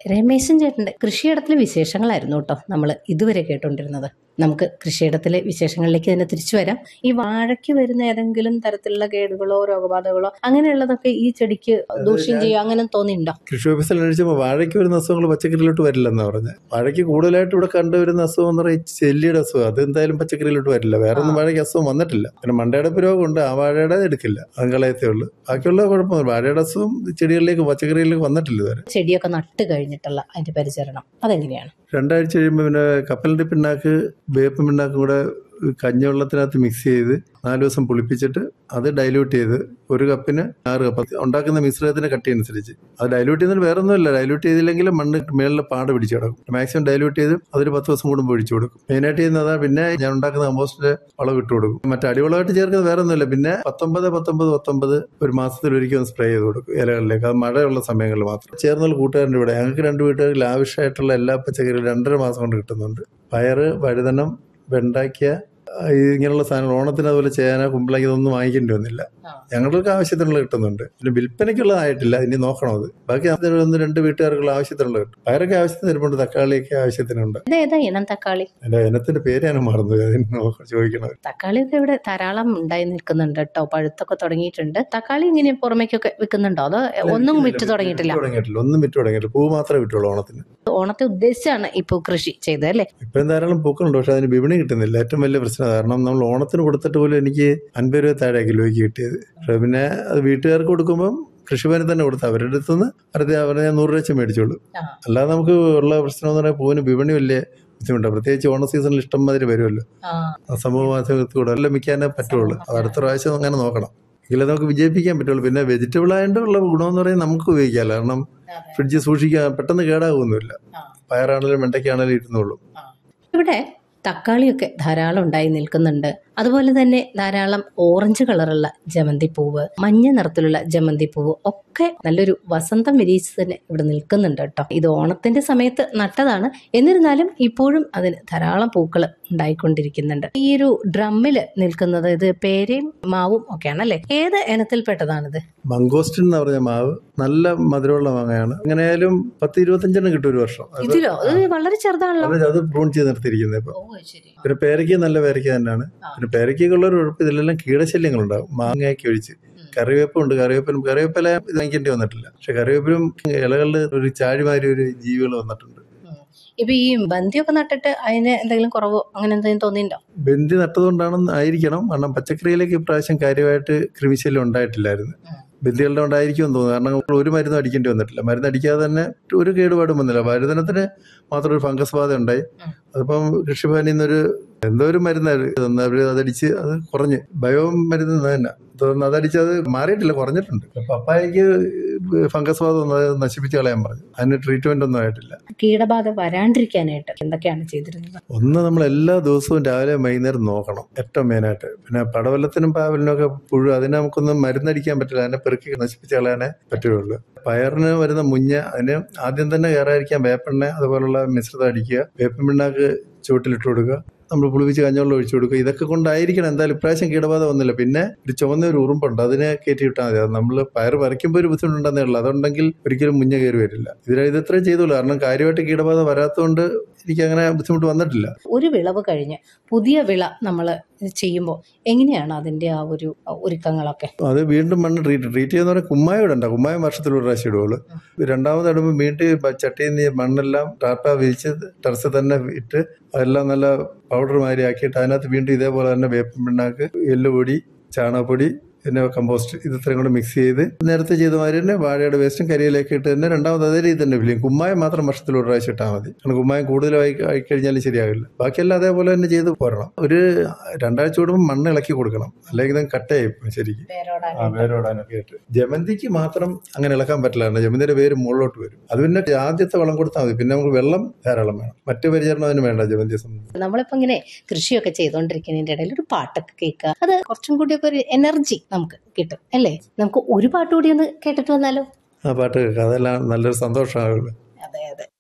രമേശൻ ചേട്ടന്റെ കൃഷിയിടത്തിലെ വിശേഷങ്ങളായിരുന്നു കേട്ടോ നമ്മൾ ഇതുവരെ കേട്ടുകൊണ്ടിരുന്നത് നമുക്ക് കൃഷിയിടത്തിലെ വിശേഷങ്ങളിലേക്ക് തന്നെ തിരിച്ചു വരാം ഈ വാഴയ്ക്ക് വരുന്ന ഏതെങ്കിലും തരത്തിലുള്ള കേടുകളോ രോഗബാധകളോ അങ്ങനെയുള്ളതൊക്കെ ഈ ചെടിക്ക് ദൂഷ്യം ചെയ്യുക അങ്ങനെ തോന്നിയിട്ടുണ്ടോ കൃഷി ഓഫീസിൽ അന്വേഷിച്ചപ്പോൾ വാഴയ്ക്ക് വരുന്ന അസുഖങ്ങൾ പച്ചക്കറിയിലോട്ട് വരില്ലെന്ന് പറഞ്ഞത് വാഴയ്ക്ക് കൂടുതലായിട്ട് ഇവിടെ കണ്ടുവരുന്ന അസുഖം എന്ന് പറയുന്നത് ചെല്ലിയുടെ അസുഖം അത് എന്തായാലും പച്ചക്കറിയിലോട്ട് വരില്ല വേറെ ഒന്നും വാഴയ്ക്ക് അസുഖം വന്നിട്ടില്ല പിന്നെ മണ്ടയടപ്പ് രോഗമുണ്ട് ആ വാഴയുടെ എടുക്കില്ല അത് കളയത്തേ ഉള്ളൂ ബാക്കിയുള്ള കുഴപ്പമൊന്നും വാഴയുടെ അസുഖം ചെടികളിലേക്ക് പച്ചക്കറികളിലേക്ക് വന്നിട്ടില്ല ഇതുവരെ ചെടിയൊക്കെ നട്ട് കഴിഞ്ഞിട്ടുള്ള അതിന്റെ പരിചരണം അതെങ്ങനെയാണ് രണ്ടാഴ്ച കഴിയുമ്പോൾ പിന്നെ കപ്പലിൻ്റെ പിണ്ണാക്ക് വേപ്പ് പിണ്ണാക്കും കൂടെ കഞ്ഞിവെള്ളത്തിനകത്ത് മിക്സ് ചെയ്ത് നാല് ദിവസം പുളിപ്പിച്ചിട്ട് അത് ഡൈല്യൂട്ട് ചെയ്ത് ഒരു കപ്പിന് ആറ് കപ്പ് ഉണ്ടാക്കുന്ന മിശ്രിതത്തിന്റെ കട്ടി അനുസരിച്ച് അത് ഡൈല്യൂട്ട് ചെയ്യുന്നത് വേറെ ഒന്നുമില്ല ഡൈല്യൂട്ട് ചെയ്തില്ലെങ്കിൽ മണ്ണ് മേളിലെ പാട് പിടിച്ചു കിടക്കും മാക്സിമം ഡൈല്യൂട്ട് ചെയ്ത് അതൊരു പത്ത് ദിവസം കൂടുമ്പോൾ ഒഴിച്ചു കൊടുക്കും മെയിനായിട്ട് ചെയ്യുന്നത് പിന്നെ ഞാൻ ഉണ്ടാക്കുന്ന കമ്പോസ്റ്റിന്റെ വളം ഇട്ട് കൊടുക്കും മറ്റേ അടിവളമായിട്ട് ചേർക്കുന്നത് വേറെ ഒന്നുമില്ല പിന്നെ പത്തൊമ്പത് പത്തൊമ്പത് പത്തൊമ്പത് ഒരു മാസത്തിൽ ഒരിക്കൽ ഒന്ന് സ്പ്രേ ചെയ്ത് കൊടുക്കും ഇലകളിലേക്ക് അത് മഴയുള്ള സമയങ്ങളിൽ മാത്രം ചേർന്നുള്ള കൂട്ടുകാരൻ്റെ ഇവിടെ ഞങ്ങൾക്ക് രണ്ട് വീട്ടുകാരിൽ ആവശ്യമായിട്ടുള്ള എല്ലാ പച്ചക്കറികളും രണ്ടര മാസം കൊണ്ട് കിട്ടുന്നുണ്ട് പയറ് വഴുതനം വെണ്ടയ്ക്ക ആ, ഇങ്ങനെയുള്ള സാധനങ്ങൾ ഓണത്തിന് അതുപോലെ ചേന കുമ്പളങ്ങ ഇതൊന്നും വാങ്ങിക്കേണ്ടി വന്നില്ല ഞങ്ങൾക്ക് ആവശ്യത്തിനുള്ള കിട്ടുന്നുണ്ട് പിന്നെ വിൽപ്പനയ്ക്കുള്ളതായിട്ടില്ല ഇനി നോക്കണം അത് ബാക്കി അത് ഒന്ന് രണ്ട് വീട്ടുകാർക്കുള്ള ആവശ്യത്തിനുള്ള കിട്ടും പയറൊക്കെ ആവശ്യത്തിന് തരുമ്പോണ്ട് തക്കാളിയൊക്കെ ആവശ്യത്തിനുണ്ട് ഇത് ഏതാ ഇനം തക്കാളി എൻ്റെ ഇനത്തിന്റെ പേര് ഞാൻ മറന്നു അതിന് നോക്ക- ചോദിക്കണം തക്കാളിയൊക്കെ ഇവിടെ ധാരാളം ഉണ്ടായി നിൽക്കുന്നുണ്ട് കേട്ടോ പഴുത്തൊക്കെ തുടങ്ങിയിട്ടുണ്ട് തക്കാളി ഇങ്ങനെ പുറമേക്കൊക്കെ വിൽക്കുന്നുണ്ടോ അതോ ഒന്നും വിറ്റ് തുടങ്ങിയിട്ടില്ല തുടങ്ങിയിട്ടില്ല ഒന്നും വിറ്റ് തുടങ്ങിയിട്ടില്ല പൂ മാത്രമേ വിറ്റുള്ളൂ ഓണത്തിന് ഓണത്തെ ഉദ്ദേശിച്ചാണ് ഇപ്പൊ കൃഷി ചെയ്തത് അല്ലേ ഇപ്പം ധാരാളം പൂക്കളുണ്ട് പക്ഷെ അതിന് വിപണി കിട്ടുന്നില്ല ഏറ്റവും വലിയ പ്രശ്നം കാരണം നമ്മൾ ഓണത്തിന് കൊടുത്തിട്ട് പോലും എനിക്ക് അൻപത് രൂപ താഴെ കിലോയ്ക്ക് കിട്ടിയത് പക്ഷെ പിന്നെ അത് വീട്ടുകാർക്ക് കൊടുക്കുമ്പം കൃഷിഭവനിൽ തന്നെ കൊടുത്ത് അവരുടെ അടുത്ത് നിന്ന് അടുത്ത അവരെ ഞാൻ നൂറ് രൂപ വെച്ച് മേടിച്ചോളൂ ആ. അല്ലാതെ നമുക്ക് ഉള്ള പ്രശ്നം എന്ന് പറഞ്ഞാൽ പൂവിന് വിപണി വലിയ ബുദ്ധിമുട്ടാണ് പ്രത്യേകിച്ച് ഓണ സീസണിൽ ഇഷ്ടം മാതിരി വരുമല്ലോ ആ സമൂഹ മാധ്യമത്തിൽ കൂടെ എല്ലാം വിൽക്കാനേ പറ്റുള്ളൂ അത് അടുത്ത പ്രാവശ്യം അങ്ങനെ നോക്കണം എങ്കിലേ നമുക്ക് വിജയിപ്പിക്കാൻ പറ്റുള്ളൂ പിന്നെ വെജിറ്റബിൾ ആയതുകൊണ്ടുള്ള ഗുണമെന്ന് പറയുന്നത് നമുക്ക് ഉപയോഗിക്കാമല്ലോ കാരണം ഫ്രിഡ്ജിൽ സൂക്ഷിക്കാൻ പെട്ടെന്ന് കേടാകുമൊന്നുമില്ല പയറാണെങ്കിലും വെണ്ടയ്ക്കാണെങ്കിലും ഇരുന്നുള്ളൂ ഇവിടെ തക്കാളിയൊക്കെ ധാരാളം ഉണ്ടായി നിൽക്കുന്നുണ്ട് അതുപോലെ തന്നെ ധാരാളം ഓറഞ്ച് കളറുള്ള ജമന്തി പൂവ് മഞ്ഞ നിറത്തിലുള്ള ജമന്തി പൂവ് ഒക്കെ നല്ലൊരു വസന്തം വിരിയിച്ച് തന്നെ ഇവിടെ നിൽക്കുന്നുണ്ട് കേട്ടോ ഇത് ഓണത്തിന്റെ സമയത്ത് നട്ടതാണ് എന്നിരുന്നാലും ഇപ്പോഴും അതിന് ധാരാളം പൂക്കൾ ഉണ്ടായിക്കൊണ്ടിരിക്കുന്നുണ്ട് ഈ ഒരു ഡ്രമ്മിൽ നിൽക്കുന്നത് ഇത് പേരയും മാവും ഒക്കെയാണല്ലേ ഏത് ഇനത്തിൽപ്പെട്ടതാണിത് മംഗോസ്റ്റിൻ എന്ന് പറഞ്ഞ മാവ് നല്ല മധുരമുള്ള മാങ്ങയാണ് എങ്ങനെയായാലും പത്ത് ഇരുപത്തഞ്ചെണ്ണം കിട്ടും ഒരു വർഷം അത് ഇതിലോ ഇത് വളരെ ചെറുതാണല്ലോ അത് അത് പ്രൂൺ ചെയ്ത് നിർത്തിയിരിക്കുന്നത് ഇപ്പൊ ഓ ശരി പിന്നെ പേരയ്ക്ക നല്ല പേരയ്ക്ക തന്നെയാണ് ആ. പിന്നെ പേരയ്ക്കുള്ള ഒരു കുഴപ്പം ഇതിലെല്ലാം കീടശല്യങ്ങളുണ്ടാവും മാങ്ങയൊക്കെ ഒഴിച്ച് കറിവേപ്പുണ്ട് കറിവേപ്പിലും കറിവേപ്പില ഇത് വാങ്ങിക്കേണ്ടി വന്നിട്ടില്ല പക്ഷെ കറിവേപ്പിലും ഇലകളിൽ ഒരു ചാഴിമാരി ഒരു ജീവികൾ വന്നിട്ടുണ്ട് ഉം. ഇപ്പൊ ഈ ബന്ധിയൊക്കെ നട്ടിട്ട് അതിന് എന്തെങ്കിലും കുറവോ അങ്ങനെ എന്തെങ്കിലും തോന്നിയിട്ടുണ്ടോ ബന്ദി നട്ടതുകൊണ്ടാണെന്ന് ആയിരിക്കണം കാരണം പച്ചക്കറിയിലേക്ക് ഇപ്രാവശ്യം കാര്യമായിട്ട് കൃമിശല്യം ഉണ്ടായിട്ടില്ലായിരുന്നു ഉം. ബന്ദികളുടെ ഉണ്ടായിരിക്കുമെന്ന് തോന്നുന്നു കാരണം നമ്മൾ ഒരു മരുന്നും അടിക്കേണ്ടി വന്നിട്ടില്ല മരുന്ന് അടിക്കാതെ തന്നെ ഒരു കേടുപാടും വന്നില്ല വഴുതനത്തിന് മാത്രം ഒരു ഫംഗസ് ബാധ ഉണ്ടായി ഉം. അതിപ്പം കൃഷിഭവനിൽ നിന്നൊരു എന്തോ ഒരു മരുന്ന് തന്നു അവർ അതടിച്ച് അത് കുറഞ്ഞ് ബയോ മരുന്ന് തന്നെ തുടർന്ന് അതടിച്ച് അത് മാറിയിട്ടില്ല കുറഞ്ഞിട്ടുണ്ട് പപ്പായക്ക് ഫംഗസ് ബാധ ഒന്ന് നശിപ്പിച്ച് കളയാൻ പറഞ്ഞു അതിന് ട്രീറ്റ്മെന്റ് ഒന്നും ആയിട്ടില്ല കീടബാധ വരാണ്ടിരിക്കാനായിട്ട് എന്തൊക്കെയാണ് ചെയ്തിരുന്നത് ഒന്ന് നമ്മൾ എല്ലാ ദിവസവും രാവിലെ വൈകുന്നേരം നോക്കണം ഏറ്റവും മെയിനായിട്ട് പിന്നെ പടവലത്തിനും പാവലിനും ഒക്കെ പുഴു അതിനെ നമുക്കൊന്നും മരുന്നടിക്കാൻ പറ്റില്ല അതിനെ പെറുക്കി നശിപ്പിച്ച് കളയാനേ പറ്റുകയുള്ളൂ പയറിന് വരുന്ന മുഞ്ഞ അതിന് ആദ്യം തന്നെ കയറാതിരിക്കാൻ വേപ്പെണ്ണ അതുപോലുള്ള മിശ്രിതം അടിക്കുക വേപ്പിൻ പിണ്ണാക്ക് ചുവട്ടിലിട്ട് കൊടുക്കുക നമ്മൾ പുളിപ്പിച്ച് കഞ്ഞവെള്ളം ഒഴിച്ചു കൊടുക്കുക ഇതൊക്കെ കൊണ്ടായിരിക്കണം എന്തായാലും ഇപ്രാവശ്യം കീടബാധ വന്നില്ല പിന്നെ ഒരു ചുവന്ന ഒരു ഉറുമ്പുണ്ട് അതിനെ കയറ്റി വിട്ടാൽ മതി അത് നമ്മൾ പയർ പറിക്കുമ്പോൾ ഒരു ബുദ്ധിമുട്ടുണ്ടെന്നേ ഉള്ളൂ അതുണ്ടെങ്കിൽ ഒരിക്കലും മുഞ്ഞ കയറി വരില്ല ഇതിൽ ഇത് ഇത്രയും ചെയ്തുള്ളൂ കാരണം കാര്യമായിട്ട് കീടബാധ വരാത്തതുകൊണ്ട് എനിക്ക് അങ്ങനെ ബുദ്ധിമുട്ട് വന്നിട്ടില്ല ഒരു വിളവ് കഴിഞ്ഞ് പുതിയ വിള നമ്മൾ ചെയ്യുമ്പോൾ എങ്ങനെയാണ് അതിന്റെ ആ ഒരു ഒരുക്കങ്ങളൊക്കെ അത് വീണ്ടും മണ്ണ് ട്രീറ്റ് ട്രീറ്റ് ചെയ്യുന്ന പറഞ്ഞാൽ കുമ്മായം ഇടണ്ട കുമ്മായം വർഷത്തിൽ ഒരു പ്രാവശ്യം ഇടുകയുള്ളൂ രണ്ടാമത് ഇടുമ്പോൾ വീണ്ടും ബ- ചട്ടിയിൽ നിന്ന് ഈ മണ്ണെല്ലാം ടാർപ്പ വിരിച്ച് ടെറസിൽ തന്നെ ഇട്ട് അതെല്ലാം നല്ല പൗഡർ മാതിരി ആക്കിയിട്ട് അതിനകത്ത് വീണ്ടും ഇതേപോലെ തന്നെ വേപ്പിൻ പിണ്ണാക്ക് എല്ലുപൊടി ചാണകപ്പൊടി പിന്നെ കമ്പോസ്റ്റ് ഇത് ഇത്രയും കൂടെ മിക്സ് ചെയ്ത് നേരത്തെ ചെയ്ത മാതിരി തന്നെ വാഴയുടെ വേസ്റ്റും കരിയിലേക്ക് ഇട്ട് തന്നെ രണ്ടാമത് അതേ രീതി തന്നെ വിളിയും കുമ്മായം മാത്രം വർഷത്തിൽ ഒരു പ്രാവശ്യം ഇട്ടാൽ മതി കാരണം കുമ്മായം കൂടുതലായി ആയി കഴിഞ്ഞാലും ശരിയാകില്ല ബാക്കിയെല്ലാം അതേപോലെ തന്നെ ചെയ്ത് പോരണം ഒരു രണ്ടാഴ്ച കൂടുമ്പോൾ മണ്ണ് ഇളക്കി കൊടുക്കണം അല്ലെങ്കിൽ ഇത് കട്ടയായി പോകും ശരിക്കും ആ വേരോടാനൊക്കെ ആയിട്ട് ജമന്തിക്ക് മാത്രം അങ്ങനെ ഇളക്കാൻ പറ്റില്ല കാരണം ജമന്തിയുടെ വേര് മുകളിലോട്ട് വരും അത് പിന്നെ ആദ്യത്തെ വളം കൊടുത്താൽ മതി പിന്നെ നമുക്ക് വെള്ളം ധാരാളം വേണം മറ്റു പരിചരണം അതിന് വേണ്ട ജമന്തിയെ സംബന്ധിച്ച് നമ്മളിപ്പോ ഇങ്ങനെ കൃഷിയൊക്കെ ചെയ്തുകൊണ്ടിരിക്കുന്നതിന്റെ ഇടയിൽ ഒരു പാട്ടൊക്കെ കേൾക്കുക അത് കുറച്ചും കൂടിയൊക്കെ ഒരു എനർജി നമുക്ക് കിട്ടും അല്ലേ നമുക്ക് ഒരു പാട്ട് കൂടി ഒന്ന് കേട്ടിട്ട് വന്നാലോ ആ പാട്ട് കേൾക്കാം അതെല്ലാം നല്ലൊരു സന്തോഷമാകുള്ളൂ അതെ അതെ